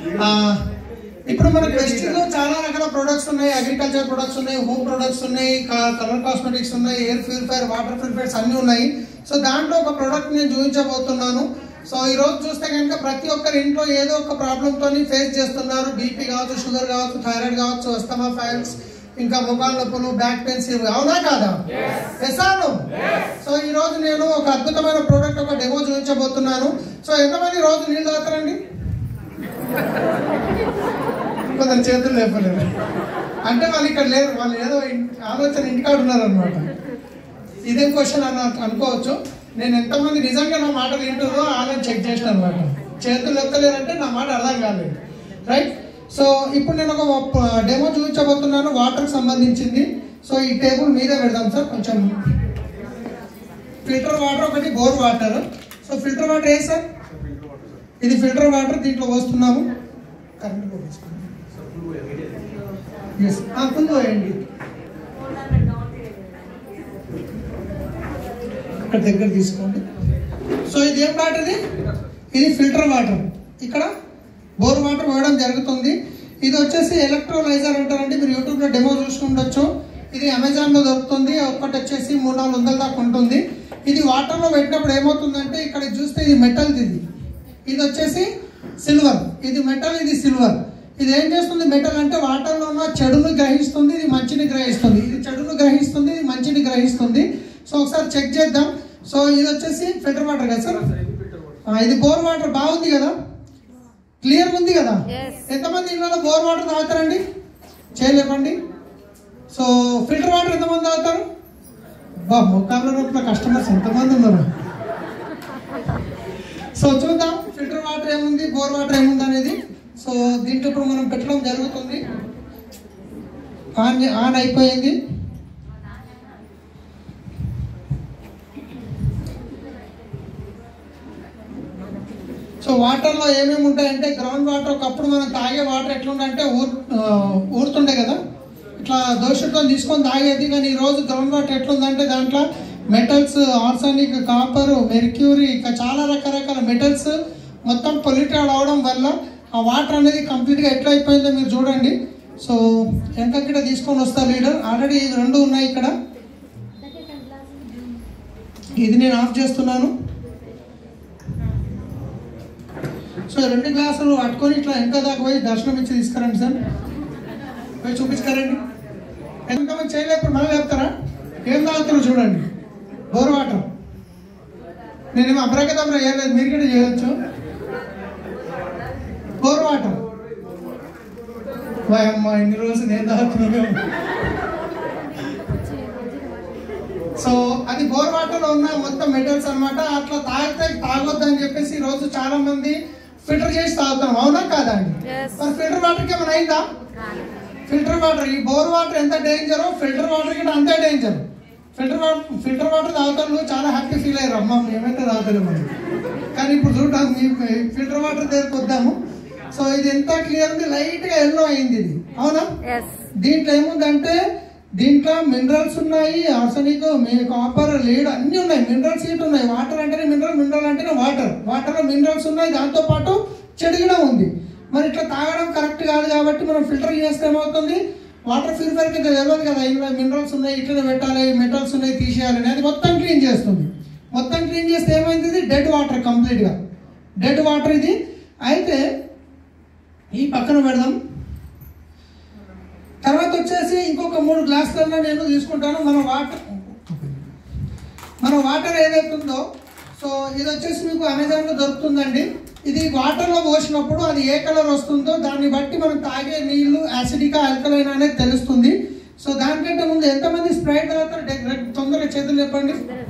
ఆ, ఇప్పుడు మనకి వెస్టింగ్ లో చాలా రకాల ప్రొడక్ట్స్ ఉన్నాయి అగ్రికల్చర్ ప్రొడక్ట్స్ ఉన్నాయి హోమ్ ప్రొడక్ట్స్ ఉన్నాయి కలర్ కాస్మెటిక్స్ ఉన్నాయి ఎయిర్ ప్యూరిఫైర్ వాటర్ ప్యూరిఫైర్స్ అన్ని ఉన్నాయి సో దాంట్లో ఒక ప్రోడక్ట్ నేను చూపించబోతున్నాను సో ఈ రోజు చూస్తే కనుక ప్రతి ఒక్కరి ఇంట్లో ఏదో ఒక ప్రాబ్లమ్ తోని ఫేస్ చేస్తున్నారు బీపీ కావచ్చు షుగర్ కావచ్చు థైరాయిడ్ కావచ్చు అస్తమా ఫైల్స్ ఇంకా ముఖాల నొప్పులు బ్యాక్ పెయిన్స్ ఇవి అవునా కాదా ఎసాను సో ఈ రోజు నేను ఒక అద్భుతమైన ప్రోడక్ట్ ఒక డెమో చూపించబోతున్నాను సో ఎంతమంది రోజు నీళ్ళు తాగుతారండి కొందరు చేతులు లేపలేరు అంటే వాళ్ళు ఇక్కడ లేరు వాళ్ళు ఏదో ఇన్- ఆలోచన ఇంటికాడ ఉన్నారు అనమాట ఇదేం క్వశ్చన్ అని అనుకోవచ్చు నేను ఎంతమంది నిజంగా నా మాటలు వింటుందో వాళ్ళని చెక్ చేసిన అనమాట చేతులు ఎక్కలేరంటే నా మాట అర్థం కాలేదు రైట్ సో ఇప్పుడు నేను ఒక డెమో చూపించబోతున్నాను వాటర్కి సంబంధించింది సో ఈ టేబుల్ మీదే పెడదాం సార్ కొంచెం ఫిల్టర్ వాటర్ ఒకటి bore water so filter water ఏ సార్ ఇది ఫిల్టర్ వాటర్ దీంట్లో పోస్తున్నాము కరెంట్ పోస్తున్నాము ఎస్ ఫుల్ పోయండి ఇక్కడ దగ్గర తీసుకోండి సో ఇది ఏం వాటర్ ఇది ఇది ఫిల్టర్ వాటర్ ఇక్కడ బోర్ వాటర్ పోయడం జరుగుతుంది ఇది వచ్చేసి ఎలక్ట్రోలైజర్ అంటారండి మీరు యూట్యూబ్లో డెమో చూసుకుండొచ్చు ఇది అమెజాన్లో దొరుకుతుంది ఒక్కటి వచ్చేసి మూడు నాలుగు వందల దాకా ఉంటుంది ఇది వాటర్లో పెట్టినప్పుడు ఏమవుతుందంటే ఇక్కడ చూస్తే ఇది మెటల్ ఇది ఇది వచ్చేసి సిల్వర్ ఇది మెటల్ ఇది సిల్వర్ ఇది ఏం చేస్తుంది మెటల్ అంటే వాటర్లో ఉన్న చెడును గ్రహిస్తుంది ఇది మంచిని గ్రహిస్తుంది ఇది చెడును గ్రహిస్తుంది ఇది మంచిని గ్రహిస్తుంది సో ఒకసారి చెక్ చేద్దాం సో ఇది వచ్చేసి ఫిల్టర్ వాటర్ కదా సార్ ఆ, ఇది బోర్ వాటర్ బాగుంది కదా క్లియర్ ఉంది కదా Yes. ఎంతమంది ఇళ్ళలో బోర్ వాటర్ తాగుతారండి చేయలేపండి సో ఫిల్టర్ వాటర్ ఎంతమంది తాగుతారు బా ముఖాల రూపంలో కస్టమర్స్ ఎంతమంది ఉన్నారు సో చూద్దాం ఫిల్టర్ వాటర్ ఏముంది బోర్ వాటర్ ఏముంది అనేది సో దీంట్లో ఇప్పుడు మనం పెట్టడం జరుగుతుంది ఆన్ ఆన్ అయిపోయింది సో వాటర్లో ఏమేమి ఉంటాయంటే గ్రౌండ్ వాటర్ ఒకప్పుడు మనం తాగే వాటర్ ఎట్లుండంటే ఊర్ ఆ, ఊరుతుండే కదా ఇట్లా దోషులతో తీసుకొని తాగేది కానీ ఈ రోజు గ్రౌండ్ వాటర్ ఎట్లుందంటే దాంట్లో మెటల్స్ ఆర్సానిక్ కాపర్ మెర్క్యూరీ ఇంకా చాలా రకరకాల మెటల్స్ మొత్తం పొల్యూటెడ్ అవడం వల్ల ఆ వాటర్ అనేది కంప్లీట్గా ఎట్లా అయిపోయిందో మీరు చూడండి సో వెనకక్కడ తీసుకొని వస్తా లీడర్ ఆల్రెడీ రెండు ఉన్నాయి ఇక్కడ ఇది నేను ఆఫ్ చేస్తున్నాను సో రెండు గ్లాసులు పట్టుకొని ఇట్లా ఎంత దాకా పోయి దర్శనం ఇచ్చి తీసుకురండి సార్ పోయి చూపించుకారండి ఎంతమంది చేయలేప్పుడు మళ్ళీ చెప్తారా ఏం తాగుతారో చూడండి బోర్ వాటర్ నేనేమో అబ్రకదబ్ర చేయలేదు మీరు కూడా చేయొచ్చు బోర్ వాటర్ అమ్మ ఇన్ని రోజులు నేను తాగుతున్నాను సో అది బోర్ వాటర్ లో ఉన్న మొత్తం మెటల్స్ అన్నమాట అట్లా తాగితే తాగొద్దు అని చెప్పేసి ఈ రోజు చాలా మంది ఫిల్టర్ చేసి తాగుతాం అవునా కాదా అండి Yes. మరి ఫిల్టర్ వాటర్ కి ఏమైనా అయిందా ఫిల్టర్ వాటర్ ఈ బోర్ వాటర్ ఎంత డేంజరో ఫిల్టర్ వాటర్ కి అంతే danger filter water filter water తాగుతాను చాలా హ్యాపీ ఫీల్ అయ్యారు అమ్మ మేమైతే తాగుతలేము అని. కానీ ఇప్పుడు చూడడానికి మీ ఫిల్టర్ వాటర్ దగ్గరకు వద్దాము సో ఇది ఎంత క్లియర్ ఉంది లైట్ గా ఎల్లో అయింది ఇది అవునా ఎస్ దీంట్లో ఏముందంటే దీంట్లో మినరల్స్ ఉన్నాయి ఆర్సనిక్ కాపర్ లీడ్ అన్ని ఉన్నాయి మినరల్స్ ఇటు ఉన్నాయి వాటర్ అంటేనే మినరల్ మినరల్ అంటేనే వాటర్ వాటర్ లో మినరల్స్ ఉన్నాయి దాంతో పాటు చెడు కూడా ఉంది మరి ఇట్లా తాగడం కరెక్ట్ కాదు కాబట్టి మనం ఫిల్టర్ చేస్తే ఏమవుతుంది వాటర్ ప్యూరిఫైర్ కింద తెలియదు కదా ఇందులో మినరల్స్ ఉన్నాయి ఇట్లా పెట్టాలి మెటల్స్ ఉన్నాయి తీసేయాలి అని అది మొత్తం క్లీన్ చేస్తుంది మొత్తం క్లీన్ చేస్తే ఏమైంది ఇది డెడ్ వాటర్ కంప్లీట్గా డెడ్ వాటర్ ఇది అయితే ఈ పక్కన పెడదాం తర్వాత వచ్చేసి ఇంకొక మూడు గ్లాసులలో నేను తీసుకుంటాను మన వాటర్ మన వాటర్ ఏదైతే ఉందో సో ఇది వచ్చేసి మీకు అమెజాన్లో దొరుకుతుందండి ఇది వాటర్లో పోసినప్పుడు అది ఏ కలర్ వస్తుందో దాన్ని బట్టి మనం తాగే నీళ్లు యాసిడికా ఆల్కలైన్ అనేది తెలుస్తుంది సో దానికంటే ముందు ఎంతమంది స్ప్రైట్ తాగుతారు డె- తొందరగా చేతులు చెప్పండి